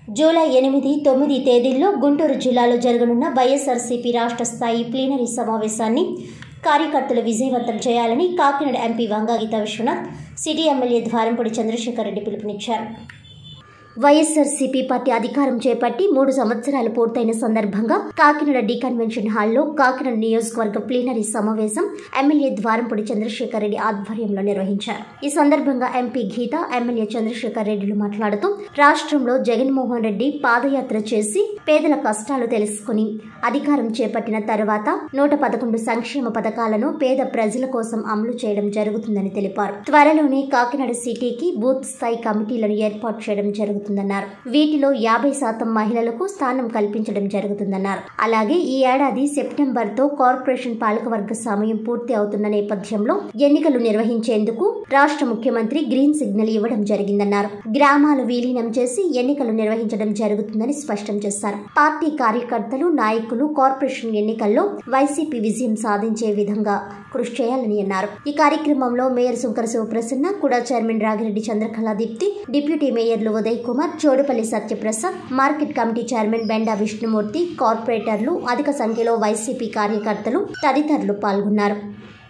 July ఎనిమిది తొమ్మిది తేదీల్లో గుంటూరు జిల్లాలో జరగనున్న వైఎస్ఆర్సీపీ రాష్ట్ర స్థాయి ప్లీనరీ సమావేశాన్ని కార్యకర్తలు విజయవంతం చేయాలని Kakinada MP Vanga Geetha Viswanath city MLA Dwarampudi Chandrasekhar Reddy పిలుపునిచ్చారు వైఎస్ఆర్సీపీ పార్టీ అధికారం చేపట్టి మూడు సంవత్సరాలు పూర్తయిన సందర్భంగా కాకినాడ డి కన్వెన్షన్ హాల్లో కాకినాడ నియోజకవర్గ ప్లీనరీ సమావేశం ఎమ్మెల్యే ద్వారంపూడి చంద్రశేఖర్ రెడ్డి ఆధ్వర్యంలో నిర్వహించారు ఈ సందర్భంగా ఎంపీ గీత ఎమ్మెల్యే చంద్రశేఖర్ రెడ్డిలు మాట్లాడుతూ రాష్ట్రంలో జగన్మోహన్ రెడ్డి పాదయాత్ర చేసి పేదల కష్టాలు తెలుసుకుని అధికారం చేపట్టిన తర్వాత నూట పదకొండు సంక్షేమ పథకాలను పేద ప్రజల కోసం అమలు చేయడం జరుగుతుందని తెలిపారు త్వరలోనే కాకినాడ సిటీకి బూత్ స్థాయి కమిటీలను ఏర్పాటు చేయడం జరుగుతుందన్నారు వీటిలో యాభై శాతం మహిళలకు స్థానం కల్పించడం జరుగుతుందన్నారు అలాగే ఈ ఏడాది సెప్టెంబర్ తో కార్పొరేషన్ పాలకవర్గ సమయం పూర్తి అవుతున్న నేపథ్యంలో ఎన్నికలు నిర్వహించేందుకు రాష్ట్ర ముఖ్యమంత్రి గ్రీన్ సిగ్నల్ ఇవ్వడం జరిగిందన్నారు గ్రామాలు విలీనం చేసి ఎన్నికలు నిర్వహించడం జరుగుతుందని స్పష్టం చేశారు పార్టీ కార్యకర్తలు నాయకులు కార్పొరేషన్ ఎన్నికల్లో వైసీపీ విజయం సాధించే విధంగా కృషి చేయాలని అన్నారు ఈ కార్యక్రమంలో మేయర్ శంకర శివప్రసన్న కూడా చైర్మన్ రాగిరెడ్డి చంద్రకళా దీప్తి డిప్యూటీ మేయర్లు Uday Kumar Chodupalli Satyaprasad market committee chairman Benda Vishnumurthy కార్పొరేటర్లు అధిక సంఖ్యలో వైసీపీ కార్యకర్తలు తదితరులు పాల్గొన్నారు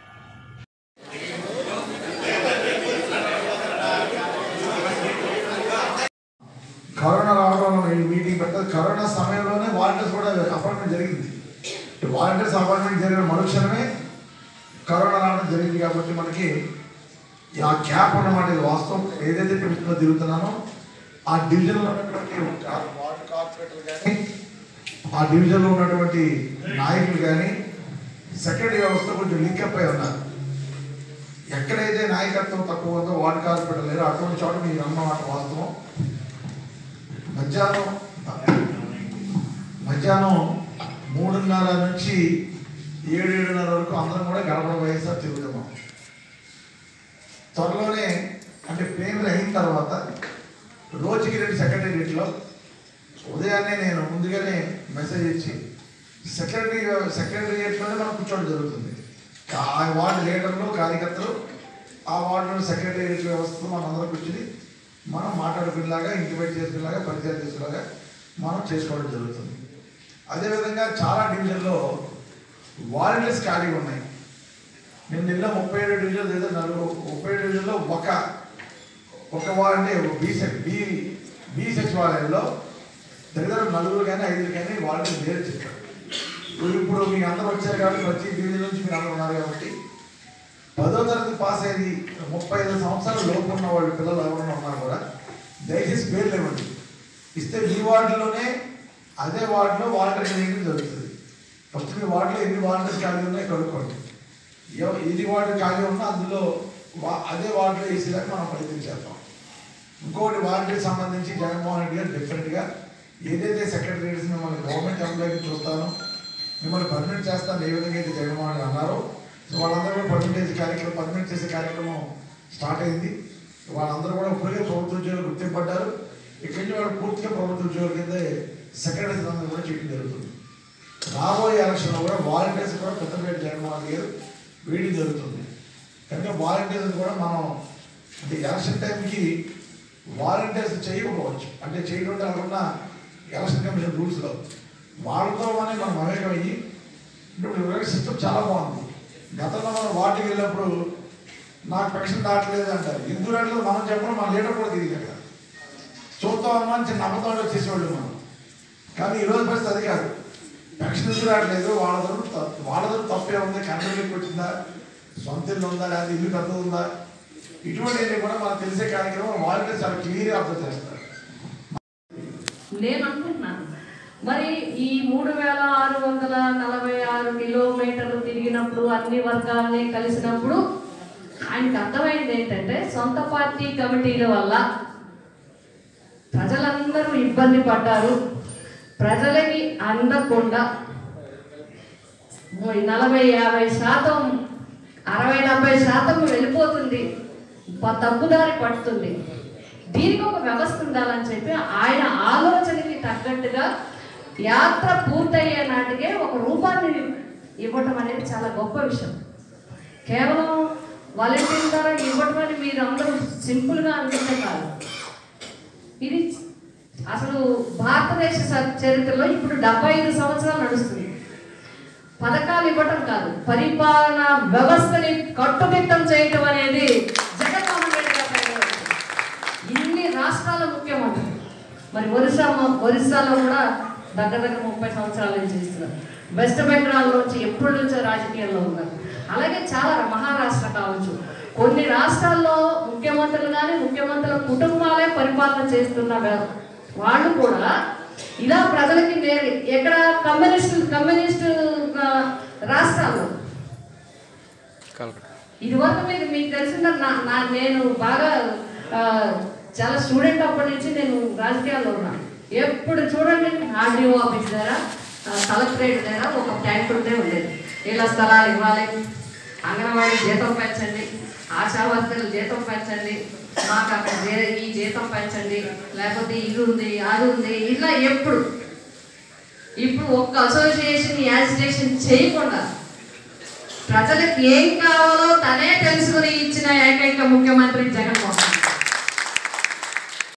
కరోనా రావడం వల్ల ఈ మీటింగ్ పెట్టదు కరోనా సమయంలోనే వాలంటీర్స్ కూడా అపాయింట్మెంట్ జరిగింది వాలంటీర్స్ అపాయింట్మెంట్ జరిగిన మరుక్షణమే కరోనా రావడం జరిగింది కాబట్టి మనకి ఆ గ్యాప్ అన్నమాట ఇది వాస్తవం ఏదైతే ప్రభుత్వంలో తిరుగుతున్నానో ఆ డివిజన్లో ఉన్నటువంటి ఆ వార్డు కార్పొరేటర్ కానీ ఆ డివిజన్లో ఉన్నటువంటి నాయకులు కానీ సెక్రటరీ వ్యవస్థ కొంచెం లింకప్ అయి ఉన్నారు ఎక్కడైతే నాయకత్వం తక్కువ ఉందో వార్డు కార్పొరేటర్ లేరో అటువంటి చోట మీరు అన్నమాట వాస్తవం మధ్యాహ్నం మధ్యాహ్నం మూడున్నర నుంచి ఏడు ఏడున్నర వరకు అందరం కూడా గడపడ వైఎస్ఆర్ తిరుగుతున్నాం త్వరలోనే అంటే ప్లేనరీ అయిన తర్వాత రోజుకి రెండు సెక్రటేరియట్లో ఉదయాన్నే నేను ముందుగానే మెసేజ్ ఇచ్చి సెక్రటరీ సెక్రటేరియట్లోనే మనం కూర్చోవడం జరుగుతుంది ఆ వార్డు లీడర్లు కార్యకర్తలు ఆ వార్డులో సెక్రటేరియట్ వ్యవస్థతో మనం అందరం కూర్చుని మనం మాట్లాడుకునేలాగా ఇంటిమేట్ చేసుకునేలాగా పరిచయం చేసుకునేలాగా మనం చేసుకోవడం జరుగుతుంది అదేవిధంగా చాలా డివిజన్లో వాలంటీర్స్ ఖాళీగా ఉన్నాయి నేను నిన్న ముప్పై ఏడు డివిజన్ లేదా నలుగురు ముప్పై ఏడు డివిజన్లో ఒక ఒక వారంటీ బీ సెక్ బీ బీ సచివాలయంలో దగ్గర నలుగురు కానీ ఐదుగురు కానీ వాలంటీర్ లేరు చెప్పారు ఇప్పుడు మీకు అందరూ వచ్చారు కాబట్టి ప్రతి డివిజన్ నుంచి మీరు అందరూ ఉన్నారు కాబట్టి పదో తరగతి పాస్ అయ్యి ముప్పై ఐదు సంవత్సరాల లోపు ఉన్న వాళ్ళు పిల్లలు ఎవరైనా ఉన్నారు కూడా దయచేసి పేర్లు ఇవ్వండి ఇస్తే మీ వార్డులోనే అదే వార్డులో వాలంటీర్ ట్రైనింగ్ జరుగుతుంది ఫస్ట్ మీ వార్డులో ఎన్ని వాలంటీర్స్ ఖాళీ ఉన్నాయి కనుక్కోండి ఎవ- ఎన్ని వార్డు ఖాళీ ఉన్నా అందులో వా- అదే వార్డులో వేసేదాకా మనం ప్రయత్నం చేద్దాం ఇంకోటి వార్డుకి సంబంధించి జగన్మోహన్ రెడ్డి గారు డిఫరెంట్గా ఏదైతే సెక్రటరీస్ మిమ్మల్ని గవర్నమెంట్ ఎంప్లాయీ చూస్తాను మిమ్మల్ని పర్మనెంట్ చేస్తాను ఏ విధంగా అయితే జగన్మోహన్ రెడ్డి అన్నారో సో వాళ్ళందరూ కూడా పర్మనెంట్ కార్యక్రమం పర్మనెంట్ చేసే కార్యక్రమం స్టార్ట్ అయింది వాళ్ళందరూ కూడా ఇప్పటికే ప్రభుత్వ ఉద్యోగులు గుర్తింపడ్డారు ఇక్కడి నుంచి వాళ్ళు పూర్తిగా ప్రభుత్వ ఉద్యోగుల కింద సెక్రటరీస్ అందరూ కూడా చేయడం జరుగుతుంది రాబోయే ఎలక్షన్లో కూడా వాలంటీర్స్ కూడా పెద్దపేట జగన్మోహన్ రెడ్డి గారు వేయడం జరుగుతుంది కనుక వాలంటీర్స్ కూడా మనం అంటే ఎలక్షన్ టైంకి వాలంటీర్స్ చేయకపోవచ్చు అంటే చేయడం కాకుండా ఎలక్షన్ కమిషన్ రూల్స్లో వాళ్ళతో మనం మనం మమేకమయ్యి ఇప్పుడు ఇవరికి సిస్టమ్ చాలా బాగుంది గతంలో మనం వాటికి వెళ్ళినప్పుడు నాకు పెన్షన్ దాటలేదు అంటారు ఎందుకు రావట్లేదు మనం చెప్పడం మన లీడర్ కూడా తిరిగి అక్కడ చూద్దాం అమ్మా అని చిన్న నమ్మకంలో వచ్చేసేవాళ్ళు మనం కానీ ఈరోజు పరిస్థితి అది కాదు పెన్షన్ ఎందుకు రావట్లేదు వాళ్ళ దగ్గర వాళ్ళ దగ్గర తప్పే ఉంది కంట్రోల్కి వచ్చిందా సొంత ఇల్లు ఉందా లేదా ఇల్లు పెద్ద ఉందా ఇటువంటివి కూడా మనకు తెలిసే కార్యక్రమం వాళ్ళకి చాలా క్లియర్గా అర్థం చేస్తారు నేను అనుకుంటున్నాను మరి ఈ మూడు వేల ఆరు వందల నలభై ఆరు కిలోమీటర్లు తిరిగినప్పుడు అన్ని వర్గాల్ని కలిసినప్పుడు ఆయనకు అర్థమైంది ఏంటంటే సొంత పార్టీ కమిటీల వల్ల ప్రజలందరూ ఇబ్బంది పడ్డారు ప్రజలకి అందకుండా నలభై యాభై శాతం అరవై డెబ్బై శాతం వెళ్ళిపోతుంది ప- తప్పుదారి పడుతుంది దీనికి ఒక వ్యవస్థ ఉండాలని చెప్పి ఆయన ఆలోచనకి తగ్గట్టుగా యాత్ర పూర్తయ్యే నాటికే ఒక రూపాన్ని ఇవ్వటం అనేది చాలా గొప్ప విషయం కేవలం వాలంటీర్ ద్వారా ఇవ్వటం అని మీరు అందరూ సింపుల్గా అనుకుంటే కాదు ఇది అసలు భారతదేశ స- చరిత్రలో ఇప్పుడు డెబ్బై ఐదు సంవత్సరాలు నడుస్తుంది పథకాలు ఇవ్వటం కాదు పరిపాలన వ్యవస్థని కట్టుదిట్టం చేయటం అనేది జగన్మోహన్ రెడ్డి గారి దగ్గర ఉంది. ఇన్ని రాష్ట్రాల ముఖ్యమంత్రి మరి ఒరిస్సా ఒరిస్సాలో కూడా దగ్గర దగ్గర ముప్పై సంవత్సరాల నుంచి ఇస్తున్నారు వెస్ట్ బెంగాల్ నుంచి ఎప్పటి నుంచో రాజకీయాల్లో ఉన్నారు అలాగే చాలా మహారాష్ట్ర కావచ్చు కొన్ని రాష్ట్రాల్లో ముఖ్యమంత్రులు కానీ ముఖ్యమంత్రుల కుటుంబాలే పరిపాలన చేస్తున్న వా- వాళ్ళు కూడా ఇలా ప్రజలకి నేరు ఎక్కడ కమ్యూనిస్టు కమ్యూనిస్టు ఆ, రాష్ట్రాల్లో ఇదివరకు మీకు మీకు తెలిసిన నా నా నేను బాగా ఆ, చాలా స్టూడెంట్ అప్పటి నుంచి నేను రాజకీయాల్లో ఉన్నాను ఎప్పుడు చూడండి ఆర్డీఓ ఆఫీస్ దగ్గర ఆ, కలెక్టరేట్ దగ్గర ఒక ట్యాంక్ ఉంటే ఉండేది ఇలా స్థలాలు ఇవ్వాలి అంగన్వాడీ జీతం పెంచండి ఆశా వర్కర్లు జీతం పెంచండి మాకు అక్కడ జే- ఈ జీతం పెంచండి లేకపోతే ఇది ఉంది అది ఉంది ఇలా ఎప్పుడు ఇప్పుడు ఒక్క అసోసియేషన్ యాజిటేషన్ చేయకుండా ప్రజలకు ఏం కావాలో తనే తెలుసుకుని ఇచ్చిన ఏకైక ముఖ్యమంత్రి జగన్మోహన్